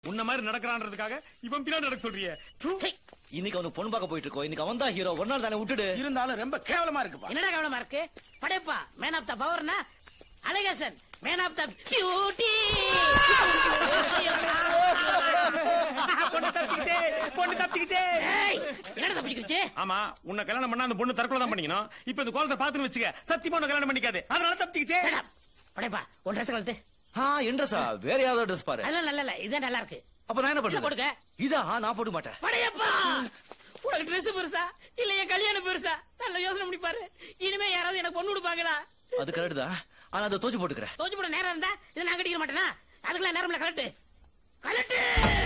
உன்ன மாதிரி நடக்கிறான்றதுக்காக இவன் பின்னாடி நடக்க சொல்றியே தூ. இன்னைக்கு அவனுக்கு பொண்ணு பார்க்க போயிட்டு இருக்கோம் இன்னைக்கு அவன் தான் ஹீரோ ஒரு நாள் தானே விட்டுடு இருந்தாலும் ரொம்ப கேவலமா இருக்குப்பா என்னடா கவனமா இருக்கு படைப்பா மேன் ஆஃப் த பவர்னா Alagesan man of the beauty பொண்ணு தப்பிக்கிச்சே பொண்ணு தப்பிக்கிச்சே என்னடா தப்பிக்கிச்சு ஆமா உன்னை கல்யாணம் பண்ணா அந்த பொண்ணு தற்கொலை தான் பண்ணிக்கணும் இப்ப இந்த கோலத்தை பாத்துன்னு வச்சுக்க சத்தியமா உன்னை கல்யாணம் பண்ணிக்காது அதனால தப்பிக்கிச்சே படைப்பா உன் ட்ரெஸ் கலட்டு ஆ என்றசா வேற யாராவது ட்ரெஸ் பாரு அதெல்லாம் நல்ல இல்ல இதான் நல்லா இருக்கு அப்ப நான் என்ன இதை பண்ணுவேன் போடுங்க. இதா ஆ, நான் போட மாட்டேன் படையப்பா உனக்கு ட்ரெஸ் பெருசா இல்ல என் கல்யாணம் பெருசா நல்ல யோசனை பண்ணி பாரு இனிமே யாராவது எனக்கு பொண்ணு கொடுப்பாங்களா அது கரெக்ட் தான் ஆனா அதை தோச்சு போட்டுக்கிறேன் தோச்சு போட நேரம் இருந்தா இதை நான் கட்டிக்க மாட்டேனா அதுக்கெல்லாம் நேரம்ல கலட்டு கலட்டு